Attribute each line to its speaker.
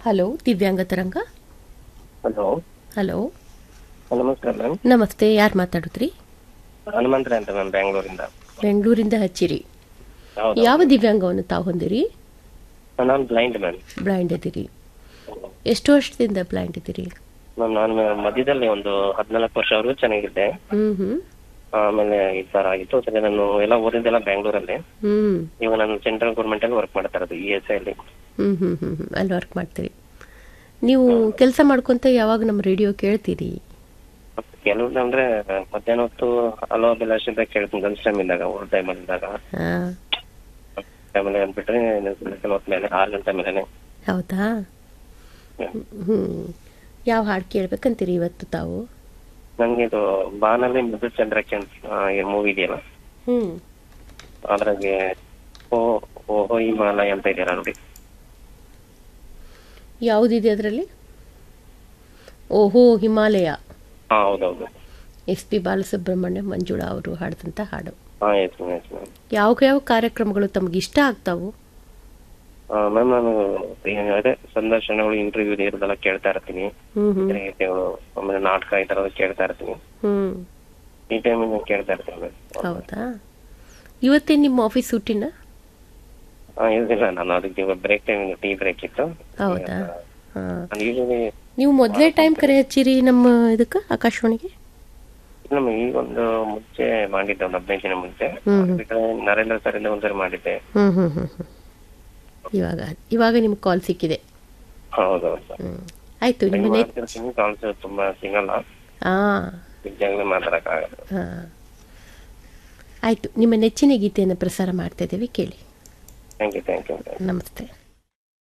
Speaker 1: Hello ದಿವ್ಯಾಂಗ ತರಂಗ
Speaker 2: hello
Speaker 1: hello
Speaker 2: ನಮಸ್ಕಾರ ಮ್ಯಾಮ್
Speaker 1: ನಮಸ್ತೆ ಯಾರು ಮಾತಾಡುದ್ರಿ
Speaker 2: ಹನುಮಂತರ ಅಂತ ಮ್ಯಾಮ್ ಬೆಂಗಳೂರಿಂದ
Speaker 1: ಬೆಂಗಳೂರಿಂದ ಹಚ್ಚಿರಿ
Speaker 2: ಹೌದು
Speaker 1: ಯಾವ ದಿವ್ಯಾಂಗವನ್ನು ತಾವು ಹೊಂದಿರಿ
Speaker 2: ನಾನು ಬ್ಲೈಂಡ್ ಮ್ಯಾಮ್
Speaker 1: ಬ್ಲೈಂಡ್ ಇದ್ದೀರಿ ಎಷ್ಟು ವರ್ಷದಿಂದ ಬ್ಲೈಂಡ್ ಇದ್ದೀರಿ
Speaker 2: ಮ್ಯಾಮ್ ನಾನು ಮಧ್ಯದಲ್ಲಿ ಒಂದು ಹದಿನಾಲ್ಕು ವರ್ಷವರೆಗೂ ಚೆನ್ನಾಗಿದ್ದೆ
Speaker 1: ಹ್ಞೂ ಹ್ಞೂ
Speaker 2: ಆಮೇಲೆ ಈ ಥರ ಆಗಿತ್ತು ಸರಿ ನಾನು ಎಲ್ಲ ಓದಿದ್ದೆಲ್ಲ ಬೆಂಗಳೂರಲ್ಲಿ
Speaker 1: ಹ್ಞೂ
Speaker 2: ಇವಾಗ ನಾನು ಸೆಂಟ್ರಲ್ ಗೌರ್ಮೆಂಟ್ ಅಲ್ಲಿ ವರ್ಕ್ ಮಾಡ್ತಾ ಇರೋದು ಇ ಎಸ್ ಐ ಅಲ್ಲಿ
Speaker 1: ಹ್ಞೂ ಹ್ಞೂ ಹ್ಞೂ ಹ್ಞೂ ಅಲ್ಲಿ ವರ್ಕ್ ಮಾಡ್ತೀರಿ ನೀವು ಕೆಲಸ ಮಾಡ್ಕೊತ ಯಾವಾಗ ನಮ್ಮ ರೇಡಿಯೋ ಕೇಳ್ತೀರಿ
Speaker 2: ಕೆಲವ್ರು ಅಂದ್ರೆ ಮಧ್ಯಾಹ್ನ ಹೊತ್ತು ಹಲೋ ಅಭಿಲಾಷ್ ಅಂತ ಕೇಳ್ತೀನಿ ಲಂಚ್ ಟೈಮ್ ಇದ್ದಾಗ ಊಟ ಟೈಮಲ್ಲಿ ಇದ್ದಾಗ
Speaker 1: ಹಾಂ
Speaker 2: ಟೈಮಲ್ಲಿ ಅಂದ್ಬಿಟ್ರೆ ಕೆಲವತ್ತು ಮೇಲೆ ಆರು ಗಂಟೆ ಮೇಲೆ
Speaker 1: ಹೌದಾ ಹ್ಞೂ ಯಾವ ಹಾಡು ಕೇಳ್ಬೇಕಂತೀರಿ ಇವತ್ತು ತಾವು
Speaker 2: ನನಗೆ ಇದು ಬಾನಲ್ಲಿ ಮೃದು ಚಂದ್ರಕ್ಕೆ ಅಂತ ಮೂವಿ ಇದೆಯಲ್ಲ
Speaker 1: ಹ್ಞೂ
Speaker 2: ಅದ್ರಾಗೆ ಓ ಓಹೋ ಹಿಮಾಲಯ ಅಂತ ಇದೆಯಲ್ಲ ನೋಡಿ
Speaker 1: ಯಾವುದಿದೆ ಅದರಲ್ಲಿ ಓಹೋ ಹಿಮಾಲಯ
Speaker 2: ಹಾ ಹೌದೌದು
Speaker 1: ಎಸ್ ಪಿ ಬಾಲಸುಬ್ರಹ್ಮಣ್ಯ ಮಂಜುಳಾ ಅವರು ಹಾಡಿದಂಥ ಹಾಡು
Speaker 2: ಹಾ ಎಸ್ ಮ್ಯಾಮ್ ಎಸ್ ಮ್ಯಾಮ್
Speaker 1: ಯಾವ ಯಾವ ಕಾರ್ಯಕ್ರಮಗಳು ತಮಗೆ ಇಷ್ಟ ಆಗ್ತಾವು
Speaker 2: ಮ್ಯಾಮ್ ನಾನು ಏನು ಅದೇ ಸಂದರ್ಶನಗಳು ಇಂಟರ್ವ್ಯೂ ಇರೋದೆಲ್ಲ ಕೇಳ್ತಾ ಇರ್ತೀನಿ
Speaker 1: ಹ್ಞೂ ಹ್ಞೂ
Speaker 2: ಗೀತೆಗಳು ಆಮೇಲೆ ನಾಟಕ ಈ ಥರದ್ದು ಕೇಳ್ತಾ ಇರ್ತೀನಿ
Speaker 1: ಹ್ಞೂ
Speaker 2: ಈ ಟೈಮಿಗೆ ಕೇಳ್ತಾ ಇರ್ತೀನಿ ಮ್ಯಾಮ್
Speaker 1: ಹೌದಾ ಇವತ್ತೇ ನಿಮ್ಮ ಆಫೀಸ್ ಊಟಿನ
Speaker 2: ಹಾ ಇದಿಲ್ಲ ನಾನು ಅದಕ್ಕೆ ಇವಾಗ ಬ್ರೇಕ್ ಟೈಮ್ ಟೀ ಬ್ರೇಕ್ ಇತ್ತು
Speaker 1: ಹೌದಾ ಹಾಂ
Speaker 2: ನಾನು ಯೂಶಲಿ
Speaker 1: ನೀವು ಮೊದಲೇ ಟೈಮ್ ಕರೆ ಹಚ್ಚಿರಿ ನಮ್ಮ ಇದಕ್ಕೆ ಆಕಾಶವಾಣಿಗೆ
Speaker 2: ನಮ್ಮ ಈಗ ಒಂದು ಮುಂಚೆ ಮಾಡಿದ್ದೆ ಒಂದು ಹದಿನೈದು ದಿನ ಮುಂಚೆ
Speaker 1: ಹ್ಮ್ ಹ್ಮ್.
Speaker 2: ಬಿಟ್ರೆ ನರೇಂದ್ರ ಸರ್ ಇಂದ ಒಂದ್ಸರಿ ಮಾಡಿದ್ದೆ
Speaker 1: ಹ್ಞೂ ಹ್ಞೂ ಹ್ಞೂ ಹ್ಞೂ ಇವಾಗ ಇವಾಗ ನಿಮ್ಗೆ ಕಾಲ್ ಸಿಕ್ಕಿದೆ
Speaker 2: ಹೌದೌದು
Speaker 1: ಹ್ಞೂ ಆಯಿತು ನಿಮ್ಮ ನೆ
Speaker 2: ಮಾಡ್ತಿರ್ತೀನಿ ಕಾಲ್ಸ್ ತುಂಬಾ ಸಿಗಲ್ಲ
Speaker 1: ಹಾಂ
Speaker 2: ನಿಜವಾಗ್ಲೂ ಮಾತಾಡಕ್ಕಾಗಲ್ಲ
Speaker 1: ಹಾಂ ಆಯಿತು ನಿಮ್ಮ ನೆಚ್ಚಿನ ಗೀತೆಯನ್ನು ಪ್ರಸಾರ ಮಾಡ್ತಾ ಇದ್ದೇವೆ ಕೇಳಿ
Speaker 2: ಥ್ಯಾಂಕ್ ಯು ಥ್ಯಾಂಕ್ ಯು
Speaker 1: ನಮಸ್ತೆ